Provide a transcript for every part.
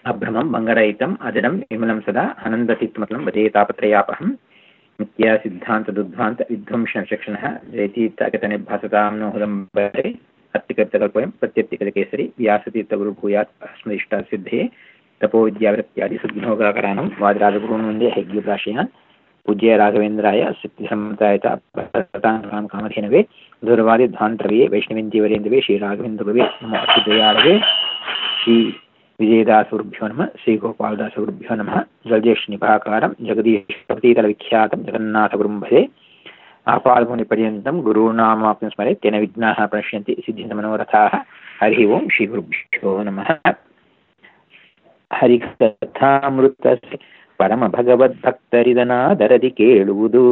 अभ्रमं मङ्गरहितम् अजडं विमलं सदा आनन्दतीर्थमतलं भजे तापत्रयापहं नित्या सिद्धान्तदुद्ध्वान्त विध्वंसनचक्षणः जयतीर्थकतनिर्भासतां नो हृदम्बरे अत्तिकर्तकल्पयं प्रत्यत्तिकलकेसरि व्यासतीर्थगुरुभूयात् अस्मदिष्टासिद्धे तपोविद्यावृत्त्यादि सद्विनोगाकरानं वादिराजगुरून् वन्दे हैग्यप्राशयान् पूज्य राघवेन्द्राय सिद्धिसम्मतायत प्रतां कामधेनवे दूरवादिध्वान्तरवे वैष्णवेन्द्यवरेन्द्रवे श्रीराघवेन्द्रवे नमो अत्युदयाळवे श्री विजयदासगुरुभ्यो नमः श्रीगोपालदासगुरुभ्यो नमः जलजेष्निभाकारं जगदीशपतीतलविख्यातं जगन्नाथगुरुं भजे आपादमुनिपर्यन्तं गुरूणामाप्नुं स्मरे तेन विघ्नाः प्रणश्यन्ति सिद्धिमनोरथाः हरिः ओं श्रीगुरुभ्यो नमः ಹರಿಕಥಾಮೃತಸ್ಯ ಪರಮ ಭಗವದ್ಭಕ್ತರಿದನಾದರದಿ ಕೇಳುವುದು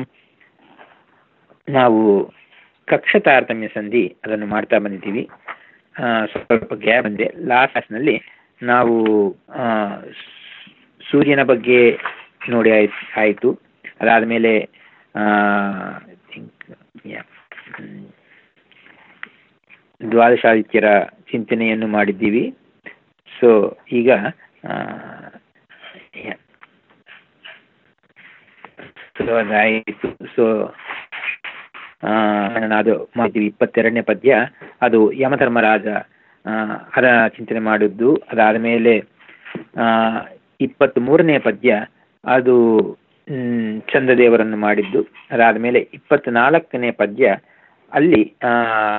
ನಾವು ಕಕ್ಷ ತಾರತಮ್ಯ ಸಂಧಿ ಅದನ್ನು ಮಾಡ್ತಾ ಬಂದಿದ್ದೀವಿ ಆ, ಸ್ವಲ್ಪ ಗ್ಯಾಪ್ ಬಂದೆ ಲಾಸ್ಟ್ ಕ್ಲಾಸ್ನಲ್ಲಿ ನಾವು ಆ, ಸೂರ್ಯನ ಬಗ್ಗೆ ನೋಡಿ ಆಯ್ತು ಆಯಿತು ಅದಾದಮೇಲೆ ದ್ವಾದಶಾದಿತ್ಯರ ಚಿಂತನೆಯನ್ನು ಮಾಡಿದ್ದೀವಿ ಸೊ ಈಗ ಆ, ಯ- ಸೊ ಅದಾಯಿತು ಸೊ ಅದು ಮಾಡಿದ್ವಿ ಇಪ್ಪತ್ತೆರಡನೇ ಪದ್ಯ ಅದು ಯಮಧರ್ಮರಾಜ ಆ, ಅದರ ಚಿಂತನೆ ಮಾಡಿದ್ದು ಅದಾದ ಮೇಲೆ ಇಪ್ಪತ್ತ್ ಮೂರನೇ ಪದ್ಯ ಅದು ಮ್, ಚಂದ್ರದೇವರನ್ನು ಮಾಡಿದ್ದು ಅದಾದ ಮೇಲೆ ಇಪ್ಪತ್ನಾಲ್ಕನೇ ಪದ್ಯ ಅಲ್ಲಿ ಆ,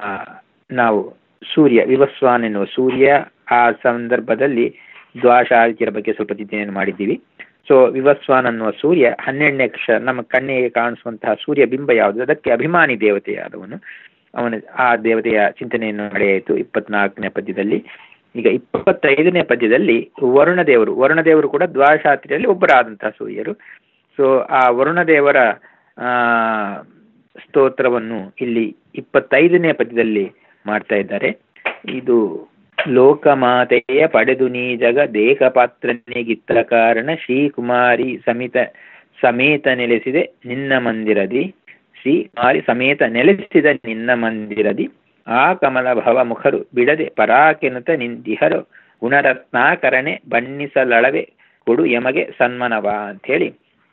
ನಾವು ಸೂರ್ಯ ವಿವಸ್ವಾನ್ ಎನ್ನುವ ಸೂರ್ಯ ಆ ಸಂದರ್ಭದಲ್ಲಿ ದ್ವಾಶಾದಿತ್ಯರ ಬಗ್ಗೆ ಸ್ವಲ್ಪ ಚಿಂತನೆಯನ್ನು ಮಾಡಿದ್ದೀವಿ ಸೊ ವಿವಸ್ವಾನ್ ಅನ್ನುವ ಸೂರ್ಯ ಹನ್ನೆರಡನೇ ಅಕ್ಷರ ನಮ್ಮ ಕಣ್ಣಿಗೆ ಕಾಣಿಸುವಂತಹ ಸೂರ್ಯ ಬಿಂಬ ಯಾವುದು ಅದಕ್ಕೆ ಅಭಿಮಾನಿ ದೇವತೆಯಾದವನು ಅವನ ಆ ದೇವತೆಯ ಚಿಂತನೆಯನ್ನು ನಡೆಯಾಯಿತು ಇಪ್ಪತ್ನಾಲ್ಕನೇ ಪದ್ಯದಲ್ಲಿ ಈಗ ಇಪ್ಪತ್ತೈದನೇ ಪದ್ಯದಲ್ಲಿ ವರುಣ ದೇವರು ವರುಣ ದೇವರು ಕೂಡ ದ್ವಾಶಾತ್ರಿಯಲ್ಲಿ ಒಬ್ಬರಾದಂತಹ ಸೂರ್ಯರು ಸೊ ಆ ವರುಣ ದೇವರ ಆ ಸ್ತೋತ್ರವನ್ನು ಇಲ್ಲಿ ಇಪ್ಪತ್ತೈದನೇ ಪದ್ಯದಲ್ಲಿ ಮಾಡ್ತಾ ಇದ್ದಾರೆ ಇದು ಲೋಕಮಾತೆಯ ಪಡೆದು ನೀ ಜಗ ದೇಹ ಪಾತ್ರನಿಗಿತ್ತ ಕಾರಣ ಶ್ರೀಕುಮಾರಿ ಸಮಿತ ಸಮೇತ ನೆಲೆಸಿದೆ ನಿನ್ನ ಮಂದಿರದಿ ಶ್ರೀ ಕುಮಾರಿ ಸಮೇತ ನೆಲೆಸಿದ ನಿನ್ನ ಮಂದಿರದಿ ಆ ಕಮಲ ಭವ ಮುಖರು ಬಿಡದೆ ಪರಾಕೆನುತ ನಿಂದಿಹರು ಗುಣರತ್ನಾಕರಣೆ ಬಣ್ಣಿಸಲಳವೆ ಕೊಡು ಯಮಗೆ ಸನ್ಮನವ ಅಂಥೇಳಿ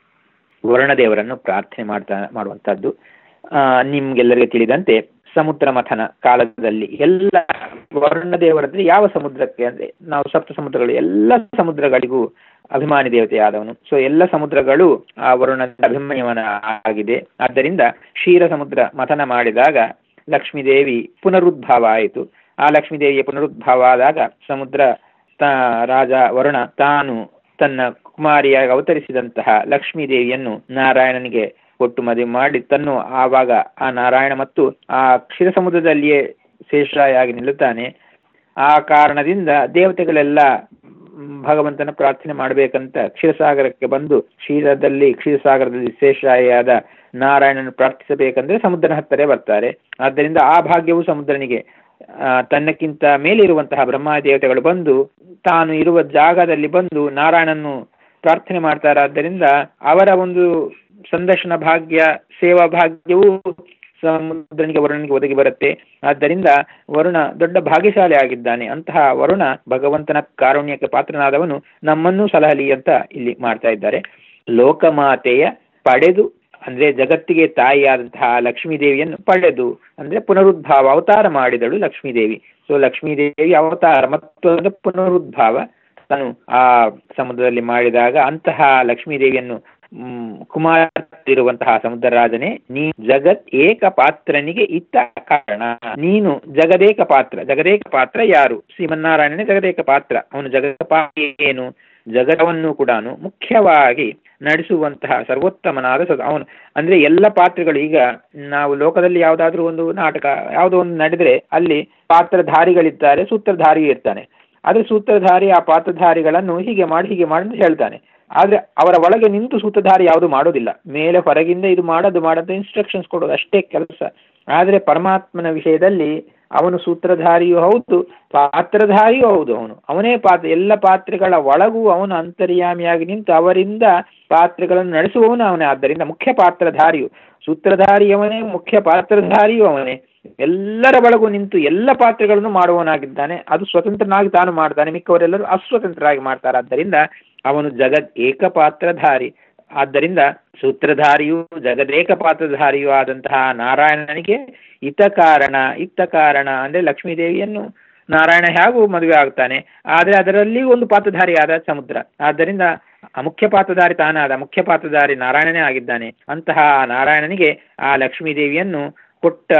ವರುಣದೇವರನ್ನು ಪ್ರಾರ್ಥನೆ ಮಾಡ್ತಾ ಮಾಡುವಂತಹದ್ದು ಆ ನಿಮ್ಗೆಲ್ಲರಿಗೂ ತಿಳಿದಂತೆ ಸಮುದ್ರ ಮಥನ ಕಾಲದಲ್ಲಿ ಎಲ್ಲ ವರುಣದೇವರಲ್ಲಿ ಯಾವ ಸಮುದ್ರಕ್ಕೆ ಅಂದ್ರೆ ನಾವು ಸಪ್ತ ಸಮುದ್ರಗಳು ಎಲ್ಲ ಸಮುದ್ರಗಳಿಗೂ ಅಭಿಮಾನಿ ದೇವತೆಯಾದವನು ಸೊ ಎಲ್ಲ ಸಮುದ್ರಗಳು ಆ ವರುಣ ಅಭಿಮನ್ಯವನ ಆಗಿದೆ ಆದ್ದರಿಂದ ಕ್ಷೀರ ಸಮುದ್ರ ಮಥನ ಮಾಡಿದಾಗ ಲಕ್ಷ್ಮೀದೇವಿ ಪುನರುದ್ಭವ ಆಯಿತು ಆ ಲಕ್ಷ್ಮೀದೇವಿಯ ಪುನರುದ್ಭವ ಆದಾಗ ಸಮುದ್ರ ತಾ ರಾಜ ವರುಣ ತಾನು ತನ್ನ ಕುಮಾರಿಯಾಗಿ ಅವತರಿಸಿದಂತಹ ಲಕ್ಷ್ಮೀದೇವಿಯನ್ನು ನಾರಾಯಣನಿಗೆ ಕೊಟ್ಟು ಮದುವೆ ಮಾಡಿ ತನ್ನು ಆವಾಗ ಆ ನಾರಾಯಣ ಮತ್ತು ಆ ಕ್ಷೀರ ಸಮುದ್ರದಲ್ಲಿಯೇ ಶೇಷರಾಯಾಗಿ ನಿಲ್ಲುತ್ತಾನೆ ಆ ಕಾರಣದಿಂದ ದೇವತೆಗಳೆಲ್ಲ ಮ್, ಭಗವಂತನ ಪ್ರಾರ್ಥನೆ ಮಾಡಬೇಕಂತ ಕ್ಷೀರಸಾಗರಕ್ಕೆ ಬಂದು ಕ್ಷೀರದಲ್ಲಿ ಕ್ಷೀರಸಾಗರದಲ್ಲಿ ಶೇಷರಾಯಾದ ನಾರಾಯಣನ ಪ್ರಾರ್ಥಿಸಬೇಕಂದ್ರೆ ಸಮುದ್ರನ ಹತ್ತರೇ ಬರ್ತಾರೆ ಆದ್ದರಿಂದ ಆ ಭಾಗ್ಯವು ಸಮುದ್ರನಿಗೆ ಆ, ತನ್ನಕ್ಕಿಂತ ಮೇಲಿರುವಂತಹ ಬ್ರಹ್ಮ ದೇವತೆಗಳು ಬಂದು ತಾನು ಇರುವ ಜಾಗದಲ್ಲಿ ಬಂದು ನಾರಾಯಣನ್ನು ಪ್ರಾರ್ಥನೆ ಮಾಡ್ತಾರಾದ್ದರಿಂದ ಅವರ ಒಂದು ಸಂದರ್ಶನ ಭಾಗ್ಯ ಸೇವಾ ಭಾಗ್ಯವೂ ಸಮುದ್ರನಿಗೆ ವರುಣನಿಗೆ ಒದಗಿ ಬರುತ್ತೆ ಆದ್ದರಿಂದ ವರುಣ ದೊಡ್ಡ ಭಾಗ್ಯಶಾಲಿ ಆಗಿದ್ದಾನೆ ಅಂತಹ ವರುಣ ಭಗವಂತನ ಕಾರುಣ್ಯಕ್ಕೆ ಪಾತ್ರನಾದವನು ನಮ್ಮನ್ನೂ ಸಲಹಲಿ ಅಂತ ಇಲ್ಲಿ ಮಾಡ್ತಾ ಇದ್ದಾರೆ ಲೋಕಮಾತೆಯ ಪಡೆದು ಅಂದ್ರೆ ಜಗತ್ತಿಗೆ ತಾಯಿಯಾದಂತಹ ಲಕ್ಷ್ಮೀದೇವಿಯನ್ನು ಪಡೆದು ಅಂದ್ರೆ ಪುನರುದ್ಭಾವ ಅವತಾರ ಮಾಡಿದಳು ಲಕ್ಷ್ಮೀದೇವಿ ಸೊ ಲಕ್ಷ್ಮೀದೇವಿ ಅವತಾರ ಮತ್ತೊಂದು ಪುನರುದ್ಭಾವ ತಾನು ಆ ಸಮುದ್ರದಲ್ಲಿ ಮಾಡಿದಾಗ ಅಂತಹ ಲಕ್ಷ್ಮೀದೇವಿಯನ್ನು ಮ್, ಕುಮಾರ ಇರುವಂತಹ ಸಮುದ್ರ ರಾಜನೇ ನೀ ಜಗತ್ ಏಕ ಪಾತ್ರನಿಗೆ ಇತ್ತ ಕಾರಣ ನೀನು ಜಗದೇಕ ಪಾತ್ರ ಜಗದೇಕ ಪಾತ್ರ ಯಾರು ಶ್ರೀಮನ್ನಾರಾಯಣನೇ ಜಗದೇಕ ಪಾತ್ರ ಅವನು ಜಗದ ಪಾತ್ರ ಏನು ಜಗತ್ತವನ್ನು ಕೂಡ ಮುಖ್ಯವಾಗಿ ನಡೆಸುವಂತಹ ಸರ್ವೋತ್ತಮನಾದ ಸದ ಅವನು ಅಂದ್ರೆ ಎಲ್ಲ ಪಾತ್ರಗಳು ಈಗ ನಾವು ಲೋಕದಲ್ಲಿ ಯಾವುದಾದ್ರೂ ಒಂದು ನಾಟಕ ಯಾವುದೋ ಒಂದು ನಡೆದ್ರೆ ಅಲ್ಲಿ ಪಾತ್ರಧಾರಿಗಳಿದ್ದಾರೆ ಸೂತ್ರಧಾರಿ ಇರ್ತಾನೆ ಆದ್ರೆ ಸೂತ್ರಧಾರಿ ಆ ಪಾತ್ರಧಾರಿಗಳನ್ನು ಹೀಗೆ ಮಾಡಿ ಹೀಗೆ ಮಾಡಿ ಅಂತ ಹೇಳ್ತಾನೆ ಆದ್ರೆ ಅವರ ಒಳಗೆ ನಿಂತು ಸೂತ್ರಧಾರಿ ಯಾವುದು ಮಾಡೋದಿಲ್ಲ ಮೇಲೆ ಹೊರಗಿಂದ ಇದು ಮಾಡೋದು ಮಾಡೋದು ಇನ್ಸ್ಟ್ರಕ್ಷನ್ಸ್ ಕೊಡೋದು ಅಷ್ಟೇ ಕೆಲಸ ಆದ್ರೆ ಪರಮಾತ್ಮನ ವಿಷಯದಲ್ಲಿ ಅವನು ಸೂತ್ರಧಾರಿಯೂ ಹೌದು ಪಾತ್ರಧಾರಿಯೂ ಹೌದು ಅವನು ಅವನೇ ಪಾತ್ರ ಎಲ್ಲ ಪಾತ್ರಗಳ ಒಳಗೂ ಅವನು ಅಂತರ್ಯಾಮಿಯಾಗಿ ನಿಂತು ಅವರಿಂದ ಪಾತ್ರಗಳನ್ನು ನಡೆಸುವವನು ಅವನೇ ಆದ್ದರಿಂದ ಮುಖ್ಯ ಪಾತ್ರಧಾರಿಯು ಸೂತ್ರಧಾರಿಯವನೇ ಮುಖ್ಯ ಪಾತ್ರಧಾರಿಯೂ ಅವನೇ ಎಲ್ಲರ ಬಳಗೂ ನಿಂತು ಎಲ್ಲ ಪಾತ್ರಗಳನ್ನು ಮಾಡುವವನಾಗಿದ್ದಾನೆ ಅದು ಸ್ವತಂತ್ರನಾಗಿ ತಾನು ಮಾಡ್ತಾನೆ ಮಿಕ್ಕವರೆಲ್ಲರೂ ಅಸ್ವತಂತ್ರರಾಗಿ ಮಾಡ್ತಾರೆ ಆದ್ದರಿಂದ ಅವನು ಜಗದ್ ಏಕಪಾತ್ರಧಾರಿ ಆದ್ದರಿಂದ ಸೂತ್ರಧಾರಿಯೂ ಜಗದೇಕ ಪಾತ್ರಧಾರಿಯೂ ಆದಂತಹ ನಾರಾಯಣನಿಗೆ ಇತ ಕಾರಣ ಇತ್ತ ಕಾರಣ ಅಂದ್ರೆ ಲಕ್ಷ್ಮೀದೇವಿಯನ್ನು ನಾರಾಯಣ ಹೇಗೂ ಮದುವೆ ಆಗ್ತಾನೆ ಆದರೆ ಅದರಲ್ಲಿ ಒಂದು ಪಾತ್ರಧಾರಿಯಾದ ಸಮುದ್ರ ಆದ್ದರಿಂದ ಮುಖ್ಯ ಪಾತ್ರಧಾರಿ ತಾನಾದ ಮುಖ್ಯ ಪಾತ್ರಧಾರಿ ನಾರಾಯಣನೇ ಆಗಿದ್ದಾನೆ ಅಂತಹ ನಾರಾಯಣನಿಗೆ ಆ ಲಕ್ಷ್ಮೀದೇವಿಯನ್ನು ಕೊಟ್ಟ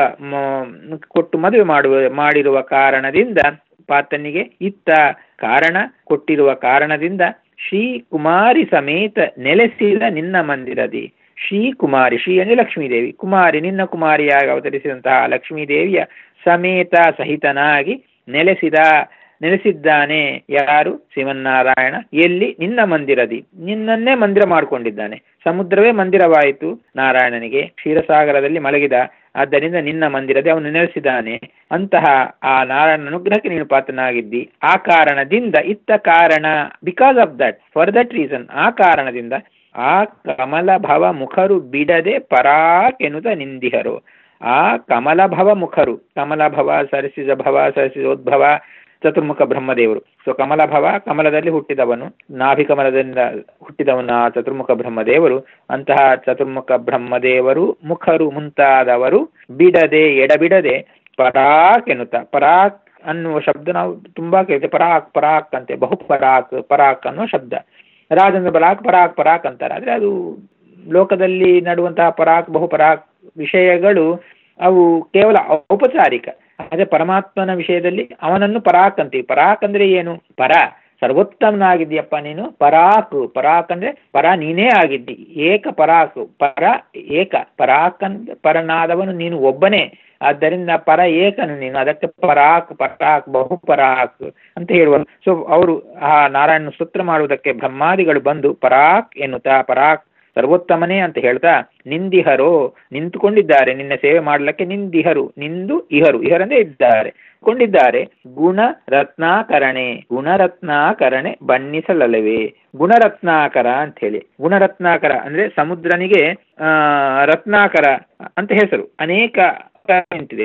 ಕೊಟ್ಟು ಮದುವೆ ಮಾಡುವ ಮಾಡಿರುವ ಕಾರಣದಿಂದ ಪಾತನಿಗೆ ಇತ್ತ ಕಾರಣ ಕೊಟ್ಟಿರುವ ಕಾರಣದಿಂದ ಶ್ರೀ ಕುಮಾರಿ ಸಮೇತ ನೆಲೆಸಿದ ನಿನ್ನ ಮಂದಿರದಿ ಶ್ರೀ ಕುಮಾರಿ ಶ್ರೀ ಅಂದರೆ ಲಕ್ಷ್ಮೀದೇವಿ ಕುಮಾರಿ ನಿನ್ನ ಕುಮಾರಿಯಾಗಿ ಅವತರಿಸಿದಂತಹ ಲಕ್ಷ್ಮೀದೇವಿಯ ಸಮೇತ ಸಹಿತನಾಗಿ ನೆಲೆಸಿದ ನೆಲೆಸಿದ್ದಾನೆ ಯಾರು ಶ್ರೀಮನ್ನಾರಾಯಣ ಎಲ್ಲಿ ನಿನ್ನ ಮಂದಿರದಿ ನಿನ್ನನ್ನೇ ಮಂದಿರ ಮಾಡಿಕೊಂಡಿದ್ದಾನೆ ಸಮುದ್ರವೇ ಮಂದಿರವಾಯಿತು ನಾರಾಯಣನಿಗೆ ಕ್ಷೀರಸಾಗರದಲ್ಲಿ ಮಲಗಿದ ಆದ್ದರಿಂದ ನಿನ್ನ ಮಂದಿರದೇ ಅವನು ನೆಲೆಸಿದ್ದಾನೆ ಅಂತಹ ಆ ನಾರಾಯಣ ಅನುಗ್ರಹಕ್ಕೆ ನೀನು ಪಾತ್ರನಾಗಿದ್ದಿ ಆ ಕಾರಣದಿಂದ ಇತ್ತ ಕಾರಣ because of that for that reason ಆ ಕಾರಣದಿಂದ ಆ ಕಮಲ ಭವ ಮುಖರು ಬಿಡದೆ ಪರಾಕೆನುತ ನಿಂದಿಹರು ಆ ಕಮಲ ಭವ ಮುಖರು ಕಮಲ ಭವ ಸರಸಿಜ ಭವ ಸರಸಿಜೋದ್ಭವ ಚತುರ್ಮುಖ ಬ್ರಹ್ಮದೇವರು ಸೊ ಕಮಲ ಭವ ಕಮಲದಲ್ಲಿ ಹುಟ್ಟಿದವನು ನಾಭಿ ಕಮಲದಿಂದ ಹುಟ್ಟಿದವನು ಆ ಚತುರ್ಮುಖ ಬ್ರಹ್ಮದೇವರು ಅಂತಹ ಚತುರ್ಮುಖ ಬ್ರಹ್ಮದೇವರು ಮುಖರು ಮುಂತಾದವರು ಬಿಡದೆ ಎಡಬಿಡದೆ ಪರಾಕ್ ಎನ್ನುತ್ತ ಪರಾಕ್ ಅನ್ನುವ ಶಬ್ದ ನಾವು ತುಂಬಾ ಕೇಳ್ತೇವೆ ಪರಾಕ್ ಪರಾಕ್ ಅಂತೆ ಬಹು ಪರಾಕ್ ಪರಾಕ್ ಅನ್ನುವ ಶಬ್ದ ರಾಜೇಂದ್ರ ಪರಾಕ್ ಪರಾಕ್ ಪರಾಕ್ ಅಂತಾರೆ ಆದ್ರೆ ಅದು ಲೋಕದಲ್ಲಿ ನಡುವಂತಹ ಪರಾಕ್ ಬಹು ಪರಾಕ್ ವಿಷಯಗಳು ಅವು ಕೇವಲ ಔಪಚಾರಿಕ ಅದೇ ಪರಮಾತ್ಮನ ವಿಷಯದಲ್ಲಿ ಅವನನ್ನು ಪರಾಕ್ ಅಂತೀವಿ ಪರಾಕ್ ಅಂದ್ರೆ ಏನು ಪರ ಸರ್ವೋತ್ತಮನಾಗಿದ್ದೀಯಪ್ಪ ನೀನು ಪರಾಕ್ ಪರಾಕ್ ಅಂದ್ರೆ ಪರ ನೀನೇ ಆಗಿದ್ದಿ ಏಕ ಪರಾಕ್ ಪರ ಏಕ ಪರಾಕ್ ಅಂದ್ರೆ ಪರನಾದವನು ನೀನು ಒಬ್ಬನೇ ಆದ್ದರಿಂದ ಪರ ಏಕನು ನೀನು ಅದಕ್ಕೆ ಪರಾಕ್ ಪರಾಕ್ ಬಹು ಪರಾಕ್ ಅಂತ ಹೇಳುವ ಸೊ ಅವರು ಆ ನಾರಾಯಣ ಸ್ತೋತ್ರ ಮಾಡುವುದಕ್ಕೆ ಬ್ರಹ್ಮಾದಿಗಳು ಬಂದು ಪರಾಕ್ ಎನ್ನುತ್ತಾ ಪರಾಕ್ ಸರ್ವೋತ್ತಮನೇ ಅಂತ ಹೇಳ್ತಾ ನಿಂದಿಹರೋ ನಿಂತುಕೊಂಡಿದ್ದಾರೆ ನಿನ್ನ ಸೇವೆ ಮಾಡಲಿಕ್ಕೆ ನಿಂದಿಹರು ನಿಂದು ಇಹರು ಇಹರಂದೇ ಇದ್ದಾರೆ ಕೊಂಡಿದ್ದಾರೆ ಗುಣ ರತ್ನಾಕರಣೆ ಗುಣರತ್ನಾಕರಣೆ ಬಣ್ಣಿಸಲಲ್ಲವೇ ಗುಣರತ್ನಾಕರ ಅಂತ ಹೇಳಿ ಗುಣರತ್ನಾಕರ ಅಂದ್ರೆ ಸಮುದ್ರನಿಗೆ ಆ ರತ್ನಾಕರ ಅಂತ ಹೆಸರು ಅನೇಕ ನಿಂತಿದೆ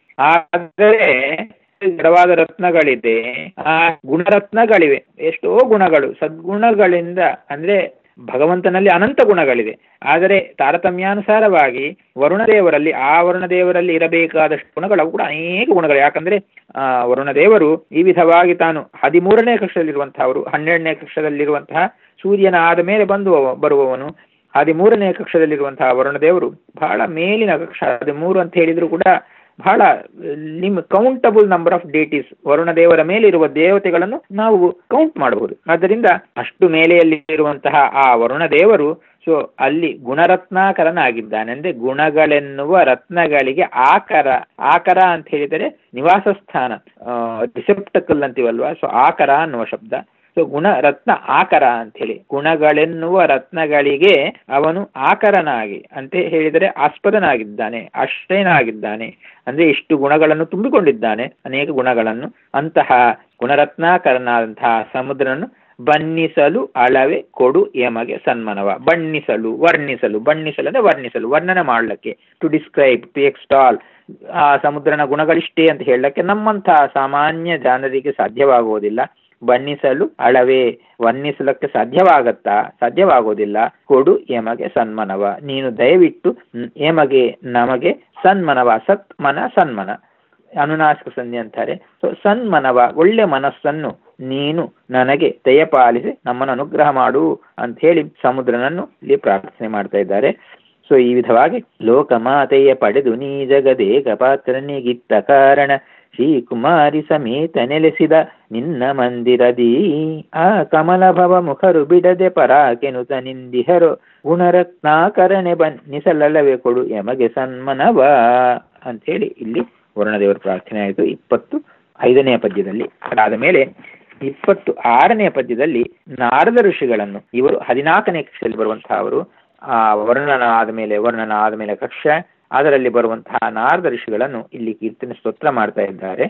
ಆದರೆ ಜಡವಾದ ರತ್ನಗಳಿದೆ ಆ ಗುಣರತ್ನಗಳಿವೆ ಎಷ್ಟೋ ಗುಣಗಳು ಸದ್ಗುಣಗಳಿಂದ ಅಂದ್ರೆ ಭಗವಂತನಲ್ಲಿ ಅನಂತ ಗುಣಗಳಿದೆ ಆದರೆ ತಾರತಮ್ಯಾನುಸಾರವಾಗಿ ವರುಣದೇವರಲ್ಲಿ ಆ ವರುಣದೇವರಲ್ಲಿ ಇರಬೇಕಾದಷ್ಟು ಗುಣಗಳು ಅವು ಕೂಡ ಅನೇಕ ಗುಣಗಳು ಯಾಕಂದ್ರೆ ಆ ವರುಣದೇವರು ಈ ವಿಧವಾಗಿ ತಾನು ಹದಿಮೂರನೇ ಕಕ್ಷದಲ್ಲಿರುವಂತಹವರು ಹನ್ನೆರಡನೇ ಕಕ್ಷದಲ್ಲಿರುವಂತಹ ಸೂರ್ಯನ ಆದ ಮೇಲೆ ಬಂದು ಬರುವವನು ಹದಿಮೂರನೇ ಕಕ್ಷದಲ್ಲಿರುವಂತಹ ವರುಣದೇವರು ಬಹಳ ಮೇಲಿನ ಕಕ್ಷ ಹದಿಮೂರು ಅಂತ ಹೇಳಿದ್ರು ಕೂಡ ಬಹಳ ನಿಮ್ ಕೌಂಟಬಲ್ ನಂಬರ್ ಆಫ್ ಡೇಟೀಸ್ ವರುಣದೇವರ ಮೇಲೆ ಇರುವ ದೇವತೆಗಳನ್ನು ನಾವು ಕೌಂಟ್ ಮಾಡಬಹುದು ಆದ್ದರಿಂದ ಅಷ್ಟು ಮೇಲೆಯಲ್ಲಿ ಇರುವಂತಹ ಆ ವರುಣದೇವರು ಸೊ ಅಲ್ಲಿ ಗುಣರತ್ನಾಕರನಾಗಿದ್ದಾನೆ ಅಂದ್ರೆ ಗುಣಗಳೆನ್ನುವ ರತ್ನಗಳಿಗೆ ಆಕರ ಆಕರ ಅಂತ ಹೇಳಿದರೆ ನಿವಾಸ ಸ್ಥಾನ ರಿಸೆಪ್ಟಕಲ್ ಅಂತೀವಲ್ವಾ ಸೊ ಆಕರ ಅನ್ನುವ ಶಬ್ದ ಸೊ ಗುಣ ರತ್ನ ಆಕರ ಅಂತ ಹೇಳಿ ಗುಣಗಳೆನ್ನುವ ರತ್ನಗಳಿಗೆ ಅವನು ಆಕರನಾಗಿ ಅಂತ ಹೇಳಿದರೆ ಆಸ್ಪದನಾಗಿದ್ದಾನೆ ಆಶ್ರಯನಾಗಿದ್ದಾನೆ ಅಂದ್ರೆ ಇಷ್ಟು ಗುಣಗಳನ್ನು ತುಂಬಿಕೊಂಡಿದ್ದಾನೆ ಅನೇಕ ಗುಣಗಳನ್ನು ಅಂತಹ ಗುಣರತ್ನಾಕರನಾದಂತಹ ಸಮುದ್ರನು ಬಣ್ಣಿಸಲು ಅಳವೆ ಕೊಡು ಯಮಗೆ ಸನ್ಮಾನವ ಬಣ್ಣಿಸಲು ವರ್ಣಿಸಲು ಬಣ್ಣಿಸಲು ಅಂದ್ರೆ ವರ್ಣಿಸಲು ವರ್ಣನೆ ಮಾಡಲಿಕ್ಕೆ ಟು ಡಿಸ್ಕ್ರೈಬ್ ಟು ಎಕ್ಸ್ಟಾಲ್ ಆ ಸಮುದ್ರನ ಗುಣಗಳಿಷ್ಟೇ ಅಂತ ಹೇಳಕ್ಕೆ ನಮ್ಮಂತಹ ಸಾಮಾನ್ಯ ಜನರಿಗೆ ಸಾಧ್ಯವಾಗುವುದಿಲ್ಲ ಬಣ್ಣಿಸಲು ಅಳವೆ ವರ್ಣಿಸಲಕ್ಕೆ ಸಾಧ್ಯವಾಗತ್ತಾ ಸಾಧ್ಯವಾಗೋದಿಲ್ಲ ಕೊಡು ಎಮಗೆ ಸನ್ಮನವ ನೀನು ದಯವಿಟ್ಟು ಎಮಗೆ ನಮಗೆ ಸನ್ಮನವ ಸತ್ ಮನ ಸನ್ಮನ ಅನುನಾಸಿಕ ಸಂಧಿ ಅಂತಾರೆ ಸೊ ಸನ್ಮನವ ಒಳ್ಳೆ ಮನಸ್ಸನ್ನು ನೀನು ನನಗೆ ದಯಪಾಲಿಸಿ ನಮ್ಮನ್ನು ಅನುಗ್ರಹ ಮಾಡು ಅಂತ ಹೇಳಿ ಸಮುದ್ರನನ್ನು ಇಲ್ಲಿ ಪ್ರಾರ್ಥನೆ ಮಾಡ್ತಾ ಇದ್ದಾರೆ ಸೊ ಈ ವಿಧವಾಗಿ ಲೋಕಮಾತೆಯ ಪಡೆದು ನೀ ಜಗದೇಕ ಪಾತ್ರನಿಗಿತ್ತ ಕಾರಣ ಶ್ರೀಕುಮಾರಿ ಸಮೇತ ನೆಲೆಸಿದ ನಿನ್ನ ಮಂದಿರದಿ ಆ ಕಮಲಭವ ಮುಖರು ಬಿಡದೆ ಪರಾಕೆನುತ ನಿಂದಿಹರು ಗುಣರತ್ನಾಕರಣೆ ಬನ್ನಿಸಲಲ್ಲವೇ ಕೊಡು ಎಮಗೆ ಸನ್ಮನವ ಅಂಥೇಳಿ ಇಲ್ಲಿ ವರುಣದೇವರ ಪ್ರಾರ್ಥನೆ ಆಯಿತು ಇಪ್ಪತ್ತು ಐದನೆಯ ಪದ್ಯದಲ್ಲಿ ಅದಾದ ಮೇಲೆ ಇಪ್ಪತ್ತು ಆರನೆಯ ಪದ್ಯದಲ್ಲಿ ನಾರದ ಋಷಿಗಳನ್ನು ಇವರು ಹದಿನಾಲ್ಕನೇ ಕಕ್ಷೆಯಲ್ಲಿ ಬರುವಂತಹ ಅವರು ಆ ವರ್ಣನ ಆದಮೇಲೆ ವರ್ಣನ ಆದಮೇಲೆ ಕಕ್ಷ ಅದರಲ್ಲಿ ಬರುವಂತಹ ನಾರದ ಋಷಿಗಳನ್ನು ಇಲ್ಲಿ ಕೀರ್ತನೆ ಸ್ತೋತ್ರ ಮಾಡ್ತಾ ಇದ್ದಾರೆ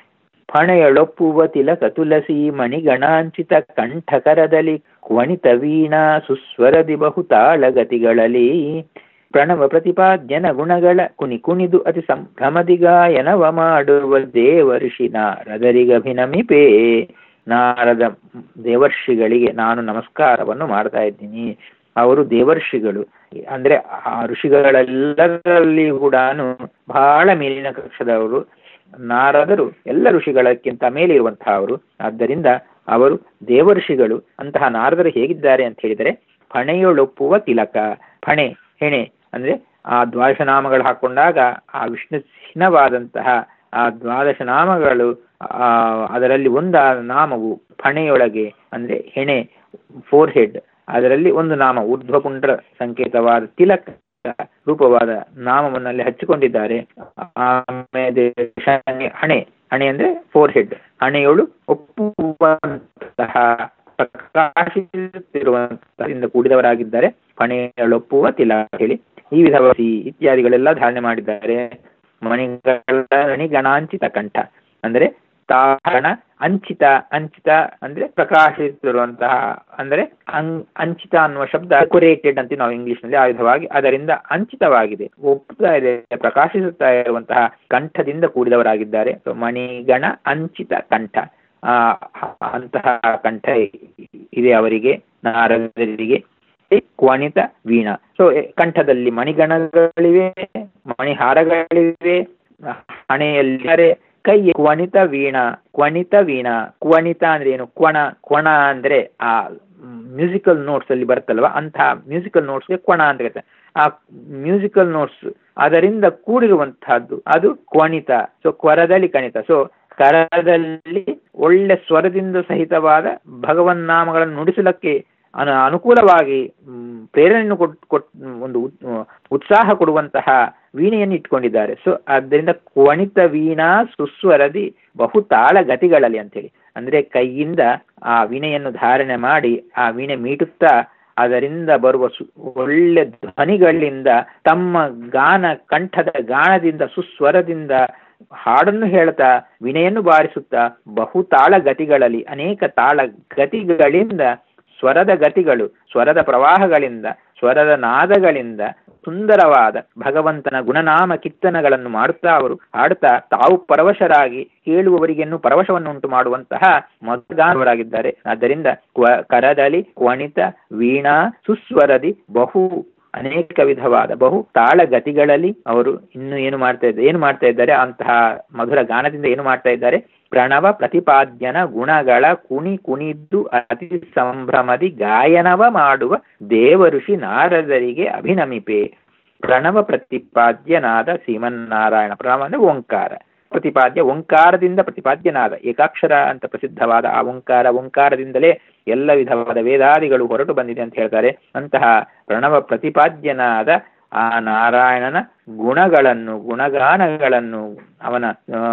ಫಣೆಯಳೊಪ್ಪುವ ತಿಲಕ ತುಳಸಿ ಮಣಿಗಣಾಂಚಿತ ಕಂಠಕರದಲ್ಲಿ ಕ್ವಣಿತ ವೀಣಾ ಸುಸ್ವರದಿ ಬಹುತಾಳಗತಿಗಳಲ್ಲಿ ಪ್ರಣವ ಪ್ರತಿಪಾದ್ಯನ ಗುಣಗಳ ಕುಣಿ ಕುಣಿದು ಅತಿ ಸಂಭ್ರಮದಿಗಾಯನವ ಮಾಡುವ ದೇವರ್ಷಿ ನಾರದರಿಗಭಿನಮಿಪೇ ನಾರದ ದೇವರ್ಷಿಗಳಿಗೆ ನಾನು ನಮಸ್ಕಾರವನ್ನು ಮಾಡ್ತಾ ಇದ್ದೀನಿ ಅವರು ದೇವರ್ಷಿಗಳು ಅಂದ್ರೆ ಆ ಋಷಿಗಳೆಲ್ಲರಲ್ಲಿ ಕೂಡ ಬಹಳ ಮೇಲಿನ ಕಕ್ಷದವರು ನಾರದರು ಎಲ್ಲ ಋಷಿಗಳಕ್ಕಿಂತ ಮೇಲೆ ಇರುವಂತಹ ಅವರು ಆದ್ದರಿಂದ ಅವರು ದೇವರ್ಷಿಗಳು ಅಂತಹ ನಾರದರು ಹೇಗಿದ್ದಾರೆ ಅಂತ ಹೇಳಿದರೆ ಫಣೆಯೊಳೊಪ್ಪುವ ತಿಲಕ ಫಣೆ ಹೆಣೆ ಅಂದ್ರೆ ಆ ದ್ವಾದಶ ನಾಮಗಳು ಹಾಕೊಂಡಾಗ ಆ ವಿಷ್ಣುಹೀನವಾದಂತಹ ಆ ದ್ವಾದಶ ನಾಮಗಳು ಆ ಅದರಲ್ಲಿ ಒಂದಾದ ನಾಮವು ಫಣೆಯೊಳಗೆ ಅಂದ್ರೆ ಹೆಣೆ ಫೋರ್ ಹೆಡ್ ಅದರಲ್ಲಿ ಒಂದು ನಾಮ ಊರ್ಧ್ವಪುಂಡ್ರ ಸಂಕೇತವಾದ ತಿಲಕ ರೂಪವಾದ ನಾಮವನ್ನಲ್ಲಿ ಹಚ್ಚಿಕೊಂಡಿದ್ದಾರೆ ಆಮೇಲೆ ಹಣೆ ಹಣೆ ಅಂದ್ರೆ ಫೋರ್ ಹೆಡ್ ಹಣೆಯೊಳು ಒಪ್ಪುವಂತಹ ಪ್ರಕಾಶಿಸುತ್ತಿರುವಂತಹ ಕೂಡಿದವರಾಗಿದ್ದಾರೆ ಹಣೆಯೊಳೊಪ್ಪುವ ತಿಲ ಹೇಳಿ ಈ ವಿಧವಾಗಿ ಇತ್ಯಾದಿಗಳೆಲ್ಲ ಧಾರಣೆ ಮಾಡಿದ್ದಾರೆ ಮಣಿಗಳ ಮಣಿಗಣಾಂಚಿತ ಕಂಠ ಅಂದ್ರೆ ತಾಣ ಅಂಚಿತ ಅಂಚಿತ ಅಂದ್ರೆ ಪ್ರಕಾಶಿಸುತ್ತಿರುವಂತಹ ಅಂದ್ರೆ ಅಂಚಿತ ಅನ್ನುವ ಶಬ್ದ ಡೆಕೋರೇಟೆಡ್ ಅಂತ ನಾವು ಇಂಗ್ಲಿಷ್ ನಲ್ಲಿ ಆಯುಧವಾಗಿ ಅದರಿಂದ ಅಂಚಿತವಾಗಿದೆ ಒಪ್ಪುತ್ತಾ ಇದೆ ಪ್ರಕಾಶಿಸುತ್ತಾ ಇರುವಂತಹ ಕಂಠದಿಂದ ಕೂಡಿದವರಾಗಿದ್ದಾರೆ ಸೊ ಮಣಿಗಣ ಅಂಚಿತ ಕಂಠ ಆ ಅಂತಹ ಕಂಠ ಇದೆ ಅವರಿಗೆ ನಾರದರಿಗೆ ಕ್ವಣಿತ ವೀಣಾ ಸೊ ಕಂಠದಲ್ಲಿ ಮಣಿಗಣಗಳಿವೆ ಮಣಿಹಾರಗಳಿವೆ ಹಣೆಯಲ್ಲಿ ಕೈ ಕ್ವಣಿತ ವೀಣಾ ಕ್ವಣಿತ ವೀಣಾ ಕ್ವಣಿತ ಅಂದ್ರೆ ಏನು ಕ್ವಣ ಕ್ವಣ ಅಂದ್ರೆ ಆ ಮ್ಯೂಸಿಕಲ್ ನೋಟ್ಸ್ ಅಲ್ಲಿ ಬರುತ್ತಲ್ವ ಅಂತಹ ಮ್ಯೂಸಿಕಲ್ ನೋಟ್ಸ್ಗೆ ಕ್ವಣ ಅಂತ ಹೇಳ್ತಾರೆ ಆ ಮ್ಯೂಸಿಕಲ್ ನೋಟ್ಸ್ ಅದರಿಂದ ಕೂಡಿರುವಂತಹದ್ದು ಅದು ಕ್ವಣಿತ ಸೊ ಕ್ವರದಲ್ಲಿ ಕಣಿತ ಸೊ ಕರದಲ್ಲಿ ಒಳ್ಳೆ ಸ್ವರದಿಂದ ಸಹಿತವಾದ ಭಗವನ್ನಾಮಗಳನ್ನು ನುಡಿಸಲಕ್ಕೆ ಅನು ಅನುಕೂಲವಾಗಿ ಪ್ರೇರಣೆಯನ್ನು ಕೊಟ್ ಕೊಟ್ ಒಂದು ಉತ್ಸಾಹ ಕೊಡುವಂತಹ ವೀಣೆಯನ್ನು ಇಟ್ಕೊಂಡಿದ್ದಾರೆ ಸೊ ಆದ್ದರಿಂದ ಕ್ವಣಿತ ವೀಣಾ ಸುಸ್ವರದಿ ಬಹು ತಾಳ ಗತಿಗಳಲ್ಲಿ ಅಂತೇಳಿ ಅಂದ್ರೆ ಕೈಯಿಂದ ಆ ವೀಣೆಯನ್ನು ಧಾರಣೆ ಮಾಡಿ ಆ ವೀಣೆ ಮೀಟುತ್ತಾ ಅದರಿಂದ ಬರುವ ಸು ಒಳ್ಳೆ ಧ್ವನಿಗಳಿಂದ ತಮ್ಮ ಗಾನ ಕಂಠದ ಗಾನದಿಂದ ಸುಸ್ವರದಿಂದ ಹಾಡನ್ನು ಹೇಳ್ತಾ ವಿನಯನ್ನು ಬಾರಿಸುತ್ತಾ ಬಹು ತಾಳ ಗತಿಗಳಲ್ಲಿ ಅನೇಕ ತಾಳ ಗತಿಗಳಿಂದ ಸ್ವರದ ಗತಿಗಳು ಸ್ವರದ ಪ್ರವಾಹಗಳಿಂದ ಸ್ವರದ ನಾದಗಳಿಂದ ಸುಂದರವಾದ ಭಗವಂತನ ಗುಣನಾಮ ಕೀರ್ತನಗಳನ್ನು ಮಾಡುತ್ತಾ ಅವರು ಹಾಡುತ್ತಾ ತಾವು ಪರವಶರಾಗಿ ಕೇಳುವವರಿಗೆನ್ನು ಪರವಶವನ್ನು ಉಂಟು ಮಾಡುವಂತಹ ಮಧುಗಾನವರಾಗಿದ್ದಾರೆ ಆದ್ದರಿಂದ ಕ್ವ ಕರದಲಿ ಕ್ವಣಿತ ವೀಣಾ ಸುಸ್ವರದಿ ಬಹು ಅನೇಕ ವಿಧವಾದ ಬಹು ತಾಳಗತಿಗಳಲ್ಲಿ ಅವರು ಇನ್ನು ಏನು ಮಾಡ್ತಾ ಇದ್ದಾರೆ ಏನು ಮಾಡ್ತಾ ಇದ್ದಾರೆ ಅಂತಹ ಮಧುರ ಗಾನದಿಂದ ಏನು ಮಾಡ್ತಾ ಇದ್ದಾರೆ ಪ್ರಣವ ಪ್ರತಿಪಾದ್ಯನ ಗುಣಗಳ ಕುಣಿ ಕುಣಿದು ಅತಿ ಸಂಭ್ರಮದಿ ಗಾಯನವ ಮಾಡುವ ದೇವಋಷಿ ನಾರದರಿಗೆ ಅಭಿನಮಿಪೆ ಪ್ರಣವ ಪ್ರತಿಪಾದ್ಯನಾದ ಶ್ರೀಮನ್ನಾರಾಯಣ ಪ್ರಣವ ಅಂದ್ರೆ ಓಂಕಾರ ಪ್ರತಿಪಾದ್ಯ ಓಂಕಾರದಿಂದ ಪ್ರತಿಪಾದ್ಯನಾದ ಏಕಾಕ್ಷರ ಅಂತ ಪ್ರಸಿದ್ಧವಾದ ಆ ಓಂಕಾರ ಓಂಕಾರದಿಂದಲೇ ಎಲ್ಲ ವಿಧವಾದ ವೇದಾದಿಗಳು ಹೊರಟು ಬಂದಿದೆ ಅಂತ ಹೇಳ್ತಾರೆ ಅಂತಹ ಪ್ರಣವ ಪ್ರತಿಪಾದ್ಯನಾದ ಆ ನಾರಾಯಣನ ಗುಣಗಳನ್ನು ಗುಣಗಾನಗಳನ್ನು ಅವನ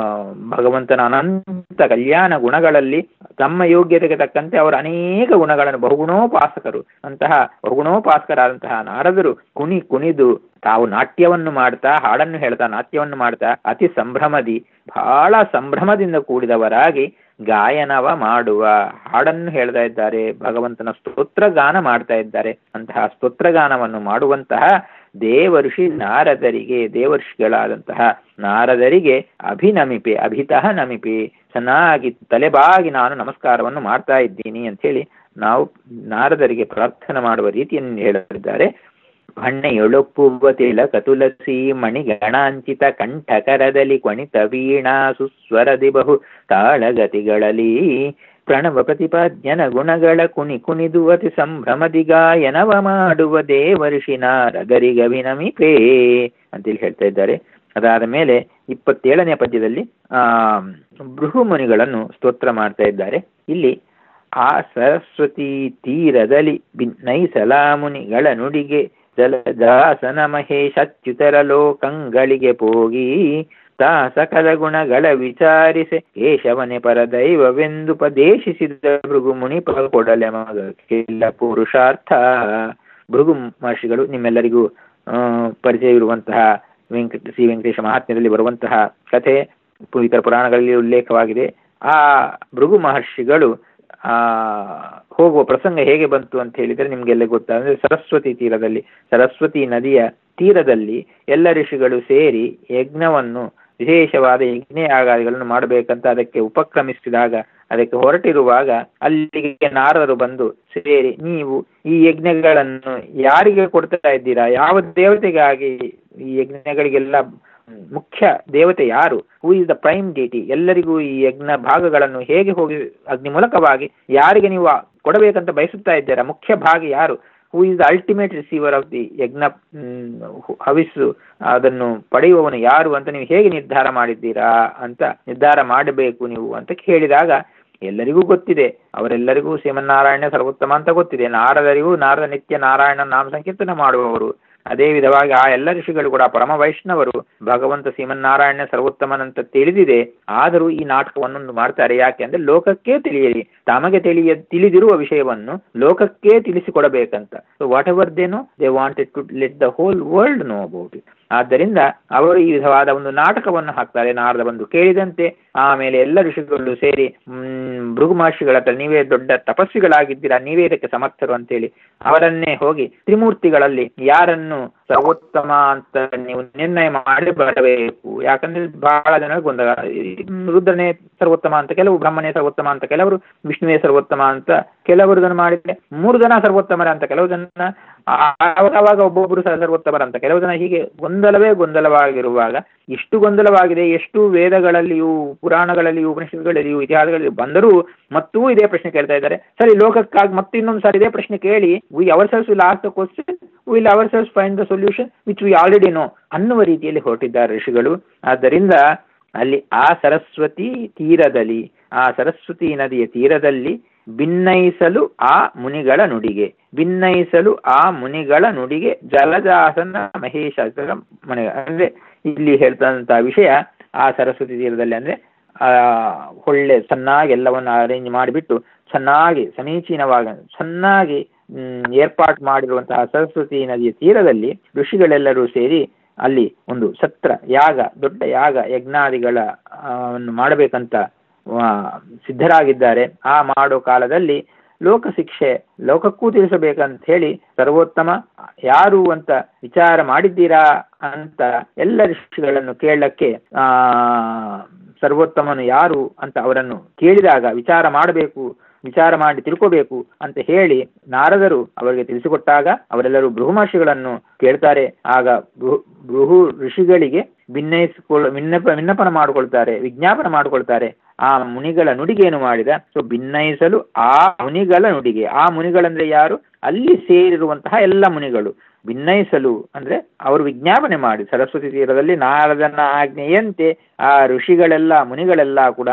ಭಗವಂತನ ಅನಂತ ಕಲ್ಯಾಣ ಗುಣಗಳಲ್ಲಿ ತಮ್ಮ ಯೋಗ್ಯತೆಗೆ ತಕ್ಕಂತೆ ಅವರು ಅನೇಕ ಗುಣಗಳನ್ನು ಬಹುಗುಣೋಪಾಸಕರು ಅಂತಹ ಬಹುಗುಣೋಪಾಸಕರಾದಂತಹ ನಾರದರು ಕುಣಿ ಕುಣಿದು ತಾವು ನಾಟ್ಯವನ್ನು ಮಾಡ್ತಾ ಹಾಡನ್ನು ಹೇಳ್ತಾ ನಾಟ್ಯವನ್ನು ಮಾಡ್ತಾ ಅತಿ ಸಂಭ್ರಮದಿ ಬಹಳ ಸಂಭ್ರಮದಿಂದ ಕೂಡಿದವರಾಗಿ ಗಾಯನವ ಮಾಡುವ ಹಾಡನ್ನು ಹೇಳ್ತಾ ಇದ್ದಾರೆ ಭಗವಂತನ ಸ್ತೋತ್ರಗಾನ ಮಾಡ್ತಾ ಇದ್ದಾರೆ ಅಂತಹ ಸ್ತೋತ್ರಗಾನವನ್ನು ಮಾಡುವಂತಹ ದೇವಋಷಿ ನಾರದರಿಗೆ ದೇವರ್ಷಿಗಳಾದಂತಹ ನಾರದರಿಗೆ ಅಭಿನಮಿಪೆ ಅಭಿತಃ ನಮಿಪೆ ಚೆನ್ನಾಗಿ ತಲೆಬಾಗಿ ನಾನು ನಮಸ್ಕಾರವನ್ನು ಮಾಡ್ತಾ ಇದ್ದೀನಿ ಅಂತ ಹೇಳಿ ನಾವು ನಾರದರಿಗೆ ಪ್ರಾರ್ಥನೆ ಮಾಡುವ ರೀತಿಯನ್ನು ಹೇಳಲಿದ್ದಾರೆ ಭಣ್ಣೆಯೊಳೊಪ್ಪುವ ತಿಲಕ ತುಳಸಿ ಮಣಿಗಣಾಂಚಿತ ಕಂಠಕರದಲ್ಲಿ ಕ್ವಣಿತ ವೀಣಾ ಸುಸ್ವರದಿ ಬಹು ತಾಳಗತಿಗಳಲ್ಲಿ ಪ್ರಣವ ಪ್ರತಿಪಾದ್ಯನ ಗುಣಗಳ ಕುಣಿ ಕುಣಿದು ಅತಿ ಸಂಭ್ರಮದಿ ಗಾಯನವ ಮಾಡುವ ದೇವರ್ಷಿ ನಾರದರಿಗಭಿನಮಿಪೇ ಅಂತೇಳಿ ಹೇಳ್ತಾ ಇದ್ದಾರೆ ಅದಾದ ಮೇಲೆ ಇಪ್ಪತ್ತೇಳನೇ ಪದ್ಯದಲ್ಲಿ ಆ ಬೃಹುಮುನಿಗಳನ್ನು ಸ್ತೋತ್ರ ಮಾಡ್ತಾ ಇದ್ದಾರೆ ಇಲ್ಲಿ ಆ ಸರಸ್ವತಿ ತೀರದಲ್ಲಿ ನೈಸಲಾಮುನಿಗಳ ನುಡಿಗೆ ಜಲದಾಸನ ಮಹೇಶಚ್ಯುತರ ಲೋಕಂಗಳಿಗೆ ಪೋಗಿ ತಾ ಸಕಲ ಗುಣಗಳ ವಿಚಾರಿಸೆ ಕೇಶವನೆ ಪರದೈವವೆಂದುಪದೇಶಿಸಿದ ಭೃಗು ಮುನಿ ಕೊಡಲೆ ಮಗಕ್ಕಿಲ್ಲ ಪುರುಷಾರ್ಥ ಭೃಗು ಮಹರ್ಷಿಗಳು ನಿಮ್ಮೆಲ್ಲರಿಗೂ ಪರಿಚಯ ಇರುವಂತಹ ವೆಂಕಟ ಶ್ರೀ ವೆಂಕಟೇಶ ಮಹಾತ್ಮ್ಯದಲ್ಲಿ ಬರುವಂತಹ ಕಥೆ ಇತರ ಪುರಾಣಗಳಲ್ಲಿ ಉಲ್ಲೇಖವಾಗಿದೆ ಆ ಭೃಗು ಮಹರ್ಷಿಗಳು ಆ ಹೋಗುವ ಪ್ರಸಂಗ ಹೇಗೆ ಬಂತು ಅಂತ ಹೇಳಿದ್ರೆ ನಿಮ್ಗೆಲ್ಲ ಗೊತ್ತಾದ್ರೆ ಸರಸ್ವತಿ ತೀರದಲ್ಲಿ ಸರಸ್ವತಿ ನದಿಯ ತೀರದಲ್ಲಿ ಎಲ್ಲ ಋಷಿಗಳು ಸೇರಿ ಯಜ್ಞವನ್ನು ವಿಶೇಷವಾದ ಯಜ್ಞಯಾಗಾದಿಗಳನ್ನು ಮಾಡಬೇಕಂತ ಅದಕ್ಕೆ ಉಪಕ್ರಮಿಸಿದಾಗ ಅದಕ್ಕೆ ಹೊರಟಿರುವಾಗ ಅಲ್ಲಿಗೆ ನಾರದರು ಬಂದು ಸೇರಿ ನೀವು ಈ ಯಜ್ಞಗಳನ್ನು ಯಾರಿಗೆ ಕೊಡ್ತಾ ಇದ್ದೀರಾ ಯಾವ ದೇವತೆಗಾಗಿ ಈ ಯಜ್ಞಗಳಿಗೆಲ್ಲ ಮುಖ್ಯ ದೇವತೆ ಯಾರು who is the prime deity ಎಲ್ಲರಿಗೂ ಈ ಯಜ್ಞ ಭಾಗಗಳನ್ನು ಹೇಗೆ ಹೋಗಿ ಅಗ್ನಿ ಮೂಲಕವಾಗಿ ಯಾರಿಗೆ ನೀವು ಕೊಡಬೇಕಂತ ಬಯಸುತ್ತಾ ಇದ್ದೀರಾ ಮುಖ್ಯ ಭಾಗ ಯಾರು who is the ultimate receiver of the yajna ಹವಿಸ್ಸು ಅದನ್ನು ಪಡೆಯುವವನು ಯಾರು ಅಂತ ನೀವು ಹೇಗೆ ನಿರ್ಧಾರ ಮಾಡಿದ್ದೀರಾ ಅಂತ ನಿರ್ಧಾರ ಮಾಡಬೇಕು ನೀವು ಅಂತ ಕೇಳಿದಾಗ ಎಲ್ಲರಿಗೂ ಗೊತ್ತಿದೆ ಅವರೆಲ್ಲರಿಗೂ ಶ್ರೀಮನ್ನಾರಾಯಣ ಸರ್ವೋತ್ತಮ ಅಂತ ಗೊತ್ತಿದೆ ನಾರದರಿಗೂ ನಾರದ ನಿತ್ಯ ನಾರಾಯಣ ನಾಮ ಸಂಕೀರ್ತನ ಮಾಡುವವರು ಅದೇ ವಿಧವಾಗಿ ಆ ಎಲ್ಲ ಋಷಿಗಳು ಕೂಡ ಪರಮ ವೈಷ್ಣವರು ಭಗವಂತ ಶ್ರೀಮನ್ನಾರಾಯಣ ಸರ್ವೋತ್ತಮನಂತ ತಿಳಿದಿದೆ ಆದರೂ ಈ ನಾಟಕವನ್ನು ಮಾಡ್ತಾರೆ ಯಾಕೆ ಅಂದ್ರೆ ಲೋಕಕ್ಕೆ ತಿಳಿಯಲಿ ತಮಗೆ ತಿಳಿಯ ತಿಳಿದಿರುವ ವಿಷಯವನ್ನು ಲೋಕಕ್ಕೆ ತಿಳಿಸಿಕೊಡಬೇಕಂತ so whatever they know they wanted to let the whole world know about it ಆದ್ದರಿಂದ ಅವರು ಈ ವಿಧವಾದ ಒಂದು ನಾಟಕವನ್ನು ಹಾಕ್ತಾರೆ ನಾರದ ಬಂದು ಕೇಳಿದಂತೆ ಆಮೇಲೆ ಎಲ್ಲ ಋಷಿಗಳು ಸೇರಿ ಹ್ಮ್ ಭೃಗು ಮಹರ್ಷಿಗಳ ಹತ್ರ ನೀವೇ ದೊಡ್ಡ ತಪಸ್ವಿಗಳಾಗಿದ್ದೀರಾ ನೀವೇ ಇದಕ್ಕೆ ಸಮರ್ಥರು ಅಂತೇಳಿ ಅವರನ್ನೇ ಹೋಗಿ ತ್ರಿಮೂರ್ತಿಗಳಲ್ಲಿ ಯಾರನ್ನು ಸರ್ವೋತ್ತಮ ಅಂತ ನೀವು ನಿರ್ಣಯ ಮಾಡಿ ಬರಬೇಕು ಯಾಕಂದ್ರೆ ಬಹಳ ಜನ ಗೊಂದಲ ರುದ್ರನೇ ಸರ್ವೋತ್ತಮ ಅಂತ ಕೆಲವು ಬ್ರಹ್ಮನೇ ಸರ್ವೋತ್ತಮ ಅಂತ ಕೆಲವರು ವಿಷ್ಣುವೇ ಸರ್ವೋತ್ತಮ ಅಂತ ಕೆಲವರು ಇದನ್ನು ಮಾಡಿದ್ರೆ ಮೂರು ಜನ ಸರ್ವೋತ್ತಮರ ಅಂತ ಕೆಲವು ಜನ ಆವಾಗ ಒಬ್ಬೊಬ್ಬರು ಸರ್ವೋತ್ತಮರ ಅಂತ ಕೆಲವು ಜನ ಹೀಗೆ ಗೊಂದಲವೇ ಗೊಂದಲವಾಗಿರುವಾಗ ಇಷ್ಟು ಗೊಂದಲವಾಗಿದೆ ಎಷ್ಟು ವೇದಗಳಲ್ಲಿಯೂ ಪುರಾಣಗಳಲ್ಲಿಯೂ ಉಪನಿಷತ್ಗಳಲ್ಲಿಯೂ ಇತಿಹಾಸಗಳಲ್ಲಿ ಬಂದರೂ ಮತ್ತೂ ಇದೇ ಪ್ರಶ್ನೆ ಕೇಳ್ತಾ ಇದ್ದಾರೆ ಸರಿ ಲೋಕಕ್ಕಾಗಿ ಮತ್ತೆ ಇನ್ನೊಂದು ಸಾರಿ ಇದೇ ಪ್ರಶ್ನೆ ಕೇಳಿ we ourselves will ask the question will ourselves find the solution which we already know ಅನ್ನುವ ರೀತಿಯಲ್ಲಿ ಹೊರಟಿದ್ದಾರೆ ಋಷಿಗಳು ಆದ್ದರಿಂದ ಅಲ್ಲಿ ಆ ಸರಸ್ವತಿ ತೀರದಲ್ಲಿ ಆ ಸರಸ್ವತಿ ನದಿಯ ತೀರದಲ್ಲಿ ಭಿನ್ನಯಿಸಲು ಆ ಮುನಿಗಳ ನುಡಿಗೆ ಭಿನ್ನಯಿಸಲು ಆ ಮುನಿಗಳ ನುಡಿಗೆ ಜಲಜಾಸನ ಮಹೇಶ ಮನೆ ಅಂದ್ರೆ ಇಲ್ಲಿ ಹೇಳ್ತಂತ ವಿಷಯ ಆ ಸರಸ್ವತಿ ತೀರದಲ್ಲಿ ಅಂದ್ರೆ ಆ ಒಳ್ಳೆ ಚೆನ್ನಾಗಿ ಎಲ್ಲವನ್ನು ಅರೇಂಜ್ ಮಾಡಿಬಿಟ್ಟು ಚೆನ್ನಾಗಿ ಸಮೀಚೀನವಾಗಿ ಚೆನ್ನಾಗಿ ಏರ್ಪಾಟ್ ಮಾಡಿರುವಂತಹ ಸರಸ್ವತಿ ನದಿಯ ತೀರದಲ್ಲಿ ಋಷಿಗಳೆಲ್ಲರೂ ಸೇರಿ ಅಲ್ಲಿ ಒಂದು ಸತ್ರ ಯಾಗ ದೊಡ್ಡ ಯಾಗ ಯಜ್ಞಾದಿಗಳ ಅನ್ನು ಮಾಡಬೇಕಂತ ಸಿದ್ಧರಾಗಿದ್ದಾರೆ ಆ ಮಾಡೋ ಕಾಲದಲ್ಲಿ ಲೋಕ ಶಿಕ್ಷೆ ಲೋಕಕ್ಕೂ ತಿಳಿಸಬೇಕಂತ ಹೇಳಿ ಸರ್ವೋತ್ತಮ ಯಾರು ಅಂತ ವಿಚಾರ ಮಾಡಿದ್ದೀರಾ ಅಂತ ಎಲ್ಲ ಋಷಿಗಳನ್ನು ಕೇಳಕ್ಕೆ ಆ ಸರ್ವೋತ್ತಮನು ಯಾರು ಅಂತ ಅವರನ್ನು ಕೇಳಿದಾಗ ವಿಚಾರ ಮಾಡಬೇಕು ವಿಚಾರ ಮಾಡಿ ತಿಳ್ಕೋಬೇಕು ಅಂತ ಹೇಳಿ ನಾರದರು ಅವರಿಗೆ ತಿಳಿಸಿಕೊಟ್ಟಾಗ ಅವರೆಲ್ಲರೂ ಬೃಹುಮರ್ಷಿಗಳನ್ನು ಕೇಳ್ತಾರೆ ಆಗ ಬೃಹು ಋಷಿಗಳಿಗೆ ಭಿನ್ನಯಿಸಿಕೊಳ್ಳ ವಿನ್ನಪ ವಿನ್ನಪನ ಮಾಡಿಕೊಳ್ತಾರೆ ವಿಜ್ಞಾಪನ ಮಾಡಿಕೊಳ್ತಾರೆ ಆ ಮುನಿಗಳ ನುಡಿಗೆ ಏನು ಮಾಡಿದ ಸೊ ಭಿನ್ನಯಿಸಲು ಆ ಮುನಿಗಳ ನುಡಿಗೆ ಆ ಮುನಿಗಳಂದ್ರೆ ಯಾರು ಅಲ್ಲಿ ಸೇರಿರುವಂತಹ ಎಲ್ಲ ಮುನಿಗಳು ಭಿನ್ನಯಿಸಲು ಅಂದ್ರೆ ಅವರು ವಿಜ್ಞಾಪನೆ ಮಾಡಿ ಸರಸ್ವತಿ ತೀರದಲ್ಲಿ ನಾರದನ ಆಜ್ಞೆಯಂತೆ ಆ ಋಷಿಗಳೆಲ್ಲ ಮುನಿಗಳೆಲ್ಲ ಕೂಡ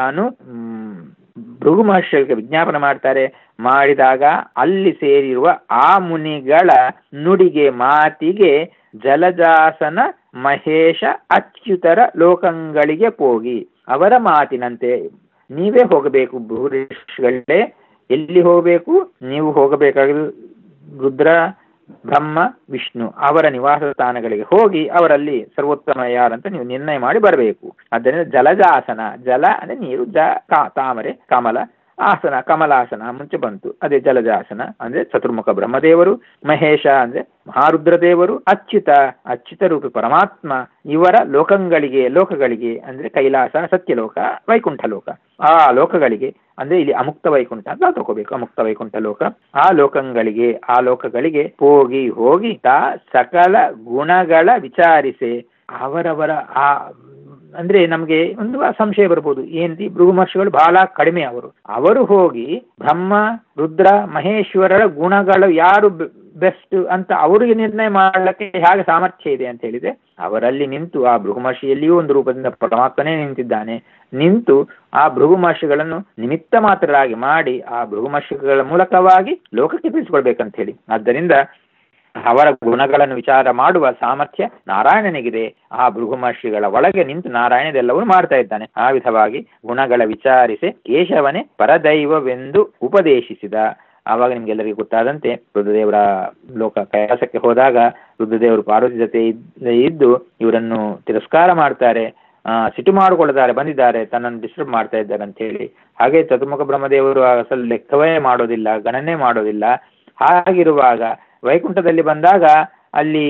ಭೃಗು ಮಹರ್ಷಿಗಳಿಗೆ ವಿಜ್ಞಾಪನೆ ಮಾಡ್ತಾರೆ ಮಾಡಿದಾಗ ಅಲ್ಲಿ ಸೇರಿರುವ ಆ ಮುನಿಗಳ ನುಡಿಗೆ ಮಾತಿಗೆ ಜಲಜಾಸನ ಮಹೇಶ ಅಚ್ಯುತರ ಲೋಕಂಗಳಿಗೆ ಹೋಗಿ ಅವರ ಮಾತಿನಂತೆ ನೀವೇ ಹೋಗಬೇಕು ಭೂರಿಷಿಗಳೇ ಎಲ್ಲಿ ಹೋಗಬೇಕು ನೀವು ಹೋಗಬೇಕಾದ ರುದ್ರ ಬ್ರಹ್ಮ ವಿಷ್ಣು ಅವರ ನಿವಾಸ ಸ್ಥಾನಗಳಿಗೆ ಹೋಗಿ ಅವರಲ್ಲಿ ಸರ್ವೋತ್ತಮ ಯಾರಂತ ನೀವು ನಿರ್ಣಯ ಮಾಡಿ ಬರಬೇಕು ಆದ್ದರಿಂದ ಜಲಜಾಸನ ಜಲ ಅಂದ್ರೆ ನೀರು ಜ ತಾಮರೆ ಕಮಲ ಆಸನ ಕಮಲಾಸನ ಮುಂಚೆ ಬಂತು ಅದೇ ಜಲಜಾಸನ ಅಂದ್ರೆ ಚತುರ್ಮುಖ ಬ್ರಹ್ಮದೇವರು ಮಹೇಶ ಅಂದ್ರೆ ಮಹಾರುದ್ರ ದೇವರು ಅಚ್ಯುತ ಅಚ್ಯುತ ರೂಪಿ ಪರಮಾತ್ಮ ಇವರ ಲೋಕಗಳಿಗೆ ಲೋಕಗಳಿಗೆ ಅಂದ್ರೆ ಕೈಲಾಸ ಸತ್ಯಲೋಕ ವೈಕುಂಠ ಲೋಕ ಆ ಲೋಕಗಳಿಗೆ ಅಂದ್ರೆ ಇಲ್ಲಿ ಅಮುಕ್ತ ವೈಕುಂಠ ಅಂತ ತಗೋಬೇಕು ಅಮುಕ್ತ ವೈಕುಂಠ ಲೋಕ ಆ ಲೋಕಗಳಿಗೆ ಆ ಲೋಕಗಳಿಗೆ ಹೋಗಿ ಹೋಗಿ ತಾ ಸಕಲ ಗುಣಗಳ ವಿಚಾರಿಸೆ ಅವರವರ ಆ ಅಂದ್ರೆ ನಮಗೆ ಒಂದು ಸಂಶಯ ಬರ್ಬೋದು ಏನ್ರಿ ಭೃಗುಮರ್ಷಿಗಳು ಬಹಳ ಕಡಿಮೆ ಅವರು ಅವರು ಹೋಗಿ ಬ್ರಹ್ಮ ರುದ್ರ ಮಹೇಶ್ವರರ ಗುಣಗಳು ಯಾರು ಬೆಸ್ಟ್ ಅಂತ ಅವರಿಗೆ ನಿರ್ಣಯ ಮಾಡಲಿಕ್ಕೆ ಹೇಗೆ ಸಾಮರ್ಥ್ಯ ಇದೆ ಅಂತ ಹೇಳಿದ್ರೆ ಅವರಲ್ಲಿ ನಿಂತು ಆ ಭೃಗುಮರ್ಷಿಯಲ್ಲಿಯೂ ಒಂದು ರೂಪದಿಂದ ಪರಮಾತ್ಮನೇ ನಿಂತಿದ್ದಾನೆ ನಿಂತು ಆ ಭೃಗುಮರ್ಷಿಗಳನ್ನು ನಿಮಿತ್ತ ಮಾತ್ರರಾಗಿ ಮಾಡಿ ಆ ಭೃಗುಮರ್ಷಿಗಳ ಮೂಲಕವಾಗಿ ಲೋಕಕ್ಕೆ ತಿಳಿಸ್ಕೊಳ್ಬೇಕಂತ ಹೇಳಿ ಆದ್ದರಿಂದ ಅವರ ಗುಣಗಳನ್ನು ವಿಚಾರ ಮಾಡುವ ಸಾಮರ್ಥ್ಯ ನಾರಾಯಣನಿಗಿದೆ ಆ ಭೃಗುಮರ್ಷಿಗಳ ಒಳಗೆ ನಿಂತು ನಾರಾಯಣದೆಲ್ಲವೂ ಮಾಡ್ತಾ ಇದ್ದಾನೆ ಆ ವಿಧವಾಗಿ ಗುಣಗಳ ವಿಚಾರಿಸಿ ಕೇಶವನೇ ಪರದೈವವೆಂದು ಉಪದೇಶಿಸಿದ ಆವಾಗ ನಿಮ್ಗೆಲ್ಲರಿಗೂ ಗೊತ್ತಾದಂತೆ ರುದ್ರದೇವರ ಲೋಕ ಕೈಲಾಸಕ್ಕೆ ಹೋದಾಗ ರುದ್ರದೇವರು ಪಾರ್ವತಿ ಜೊತೆ ಇದ್ದು ಇವರನ್ನು ತಿರಸ್ಕಾರ ಮಾಡ್ತಾರೆ ಆ ಸಿಟ್ಟು ಮಾಡಿಕೊಳ್ತಾರೆ ಬಂದಿದ್ದಾರೆ ತನ್ನನ್ನು ಡಿಸ್ಟರ್ಬ್ ಮಾಡ್ತಾ ಇದ್ದಾರೆ ಅಂತ ಹೇಳಿ ಹಾಗೆ ಚತುರ್ಮುಖ ಬ್ರಹ್ಮದೇವರು ಅಸಲು ಲೆಕ್ಕವೇ ಮಾಡೋದಿಲ್ಲ ಗಣನೆ ಮಾಡೋದಿಲ್ಲ ಹಾಗಿರುವಾಗ ವೈಕುಂಠದಲ್ಲಿ ಬಂದಾಗ ಅಲ್ಲಿ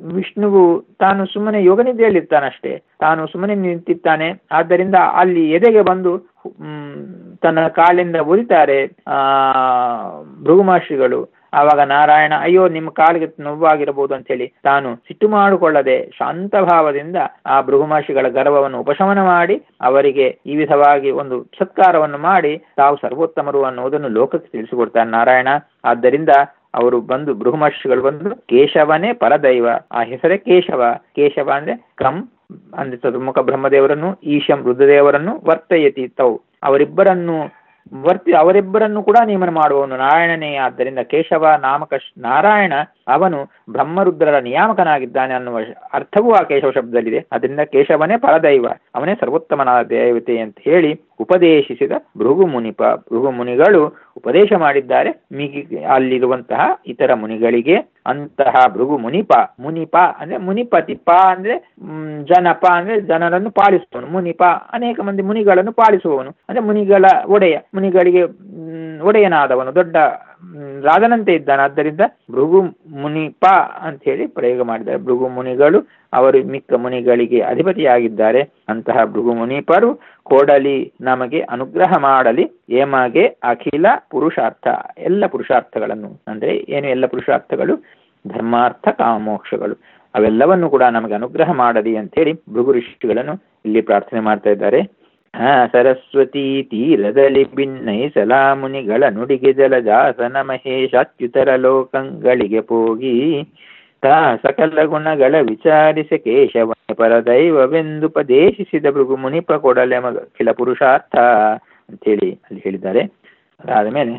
ವಿಷ್ಣುವು ತಾನು ಸುಮ್ಮನೆ ಯೋಗನಿದ್ದೆಯಲ್ಲಿರ್ತಾನಷ್ಟೇ ತಾನು ಸುಮ್ಮನೆ ನಿಂತಿದ್ದಾನೆ ಆದ್ದರಿಂದ ಅಲ್ಲಿ ಎದೆಗೆ ಬಂದು ಹ್ಮ್, ತನ್ನ ಕಾಲಿಂದ ಉರಿತಾರೆ ಆ ಭೃಗುಮಹರ್ಷಿಗಳು ಆವಾಗ ನಾರಾಯಣ ಅಯ್ಯೋ ನಿಮ್ಮ ಕಾಲಿಗೆ ನೋವಾಗಿರಬಹುದು ಅಂತ ಹೇಳಿ ತಾನು ಸಿಟ್ಟು ಮಾಡಿಕೊಳ್ಳದೆ ಶಾಂತ ಭಾವದಿಂದ ಆ ಭೃಗುಮಹರ್ಷಿಗಳ ಗರ್ವವನ್ನು ಉಪಶಮನ ಮಾಡಿ ಅವರಿಗೆ ಈ ವಿಧವಾಗಿ ಒಂದು ಸತ್ಕಾರವನ್ನು ಮಾಡಿ ತಾವು ಸರ್ವೋತ್ತಮರು ಅನ್ನುವುದನ್ನು ಲೋಕಕ್ಕೆ ತಿಳಿಸಿಕೊಡ್ತಾನೆ ನಾರಾಯಣ ಆದ್ದರಿಂದ ಅವರು ಬಂದು ಬೃಹಮರ್ಷಿಗಳು ಬಂದು ಕೇಶವನೇ ಪರದೈವ ಆ ಹೆಸರೇ ಕೇಶವ ಕೇಶವ ಅಂದ್ರೆ ಕಂ ಅಂದ್ರೆ ಚತುರ್ಮುಖ ಬ್ರಹ್ಮದೇವರನ್ನು ಈಶಂ ರುದ್ರದೇವರನ್ನು ವರ್ತಯತಿ ತೌ ಅವರಿಬ್ಬರನ್ನು ವರ್ತಿ ಅವರಿಬ್ಬರನ್ನು ಕೂಡ ನೇಮನ ಮಾಡುವವನು ನಾರಾಯಣನೇ ಆದ್ದರಿಂದ ಕೇಶವ ನಾಮಕ ಶ್- ನಾರಾಯಣ ಅವನು ಬ್ರಹ್ಮರುದ್ರರ ನಿಯಾಮಕನಾಗಿದ್ದಾನೆ ಅನ್ನುವ ಶ- ಅರ್ಥವೂ ಆ ಕೇಶವ ಶಬ್ದದಲ್ಲಿದೆ ಅದರಿಂದ ಕೇಶವನೇ ಪರದೈವ ಅವನೇ ಸರ್ವೋತ್ತಮನಾದ ದೇವತೆ ಅಂತ ಹೇಳಿ ಉಪದೇಶಿಸಿದ ಭೃಗು ಮುನಿಪ ಭೃಗು ಮುನಿಗಳು ಉಪದೇಶ ಮಾಡಿದ್ದಾರೆ ಮಿಗಿ ಅಲ್ಲಿರುವಂತಹ ಇತರ ಮುನಿಗಳಿಗೆ ಅಂತಹ ಭೃಗು ಮುನಿಪ ಮುನಿಪ ಅಂದ್ರೆ ಮುನಿಪತಿ ಪ ಅಂದ್ರೆ ಮ್, ಜನಪ ಅಂದ್ರೆ ಜನರನ್ನು ಪಾಲಿಸುವವನು ಮುನಿಪ ಅನೇಕ ಮಂದಿ ಮುನಿಗಳನ್ನು ಪಾಲಿಸುವವನು ಅಂದ್ರೆ ಮುನಿಗಳ ಒಡೆಯ ಮುನಿಗಳಿಗೆ ಮ್, ಒಡೆಯನಾದವನು ದೊಡ್ಡ ಮ್, ರಾಜನಂತೆ ಇದ್ದಾನೆ ಆದ್ದರಿಂದ ಭೃಗು ಮುನಿಪ ಅಂತ ಹೇಳಿ ಪ್ರಯೋಗ ಮಾಡಿದ್ದಾರೆ ಭೃಗು ಮುನಿಗಳು ಅವರು ಮಿಕ್ಕ ಮುನಿಗಳಿಗೆ ಅಧಿಪತಿಯಾಗಿದ್ದಾರೆ ಅಂತಹ ಭೃಗು ಮುನಿಪರು ಕೊಡಲಿ ನಮಗೆ ಅನುಗ್ರಹ ಮಾಡಲಿ ಏಮಗೆ ಅಖಿಲ ಪುರುಷಾರ್ಥ ಎಲ್ಲ ಪುರುಷಾರ್ಥಗಳನ್ನು ಅಂದ್ರೆ ಏನು ಎಲ್ಲ ಪುರುಷಾರ್ಥಗಳು ಧರ್ಮಾರ್ಥ ಕಾಮೋಕ್ಷಗಳು ಅವೆಲ್ಲವನ್ನು ಕೂಡ ನಮಗೆ ಅನುಗ್ರಹ ಮಾಡಲಿ ಅಂತೇಳಿ ಭೃಗು ಋಷಿಗಳನ್ನು ಇಲ್ಲಿ ಪ್ರಾರ್ಥನೆ ಮಾಡ್ತಾ ಇದ್ದಾರೆ ಹಾ ಸರಸ್ವತಿ ತೀರದಲ್ಲಿ ಭಿನ್ನೈಸಲ ಮುನಿಗಳ ನುಡಿಗೆ ಜಲಜಾಸನ ಮಹೇಶಾತ್ಯುತರ ಲೋಕಂಗಳಿಗೆ ಹೋಗಿ ತಾ ಸಕಲ ಗುಣಗಳ ವಿಚಾರಿಸ ಕೇಶವ ಪರದೈವವೆಂದುಪದೇಶಿಸಿದ ಭೃಗು ಮುನಿಪ ಕೊಡಲೆ ಮಗ ಖಿಲ ಪುರುಷಾರ್ಥ ಅಂತೇಳಿ ಅಲ್ಲಿ ಹೇಳಿದ್ದಾರೆ ಅದಾದ ಮೇಲೆ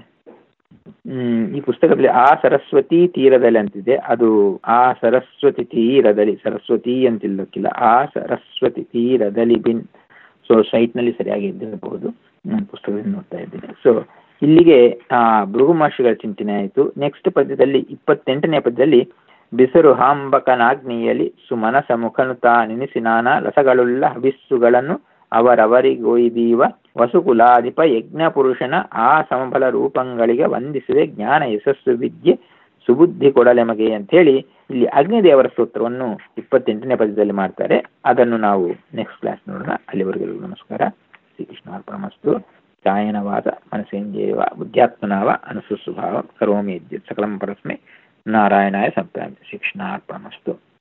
ಹ್ಮ್ ಈ ಪುಸ್ತಕದಲ್ಲಿ ಆ ಸರಸ್ವತಿ ತೀರದಲ್ಲಿ ಅಂತಿದೆ ಅದು ಆ ಸರಸ್ವತಿ ತೀರದಲ್ಲಿ ಸರಸ್ವತಿ ಅಂತಿಲ್ಲಕ್ಕಿಲ್ಲ ಆ ಸರಸ್ವತಿ ತೀರದಲ್ಲಿ ಬಿನ್ ಸೊ ಸೈಟ್ನಲ್ಲಿ ಸರಿಯಾಗಿ ಇದ್ದಿರಬಹುದು ನಾನು ಪುಸ್ತಕದಲ್ಲಿ ನೋಡ್ತಾ ಇದ್ದೀನಿ ಸೊ ಇಲ್ಲಿಗೆ ಆ ಭೃಗು ಮಹರ್ಷಿಗಳ ಚಿಂತನೆ ಆಯಿತು ನೆಕ್ಸ್ಟ್ ಪದ್ಯದಲ್ಲಿ ಇಪ್ಪತ್ತೆಂಟನೇ ಪದ್ಯದಲ್ಲಿ ಬಿಸರು ಹಾಂಬಕನಾಗ್ನಿಯಲ್ಲಿ ಸುಮನಸ ಮುಖನು ತಾ ನೆನೆಸಿ ನಾನಾ ರಸಗಳುಳ್ಳ ಹವಿಸ್ಸುಗಳನ್ನು ಅವರವರಿಗೊಯ್ದೀವ ವಸುಕುಲಾಧಿಪ ಯಜ್ಞ ಪುರುಷನ ಆ ಸಮಬಲ ರೂಪಗಳಿಗೆ ವಂದಿಸುವೆ ಜ್ಞಾನ ಯಶಸ್ಸು ವಿದ್ಯೆ ಸುಬುದ್ಧಿ ಕೊಡಲೆಮಗೆ ಅಂತೇಳಿ ಇಲ್ಲಿ ಅಗ್ನಿದೇವರ ಸ್ತೋತ್ರವನ್ನು ಇಪ್ಪತ್ತೆಂಟನೇ ಪದ್ಯದಲ್ಲಿ ಮಾಡ್ತಾರೆ ಅದನ್ನು ನಾವು ನೆಕ್ಸ್ಟ್ ಕ್ಲಾಸ್ ನೋಡೋಣ ಅಲ್ಲಿವರೆಗೂ ನಮಸ್ಕಾರ ಶ್ರೀಕೃಷ್ಣಾರ್ಪಣಮಸ್ತು ಚಾಯನವಾದ ಮನಸೇಂದ್ರಿಯವ ಬುದ್ಧ್ಯಾತ್ಮನಾವ ಅನುಸುಸ್ವಭಾವ ಕರೋಮಿ ಯದ್ಯತ್ ಸಕಲಂ ಪರಸ್ಮೈ ನಾರಾಯಣಾಯ ಸಂಪ್ರಾಂತ ಶ್ರೀಕೃಷ್ಣಾರ್ಪಣಮಸ್ತು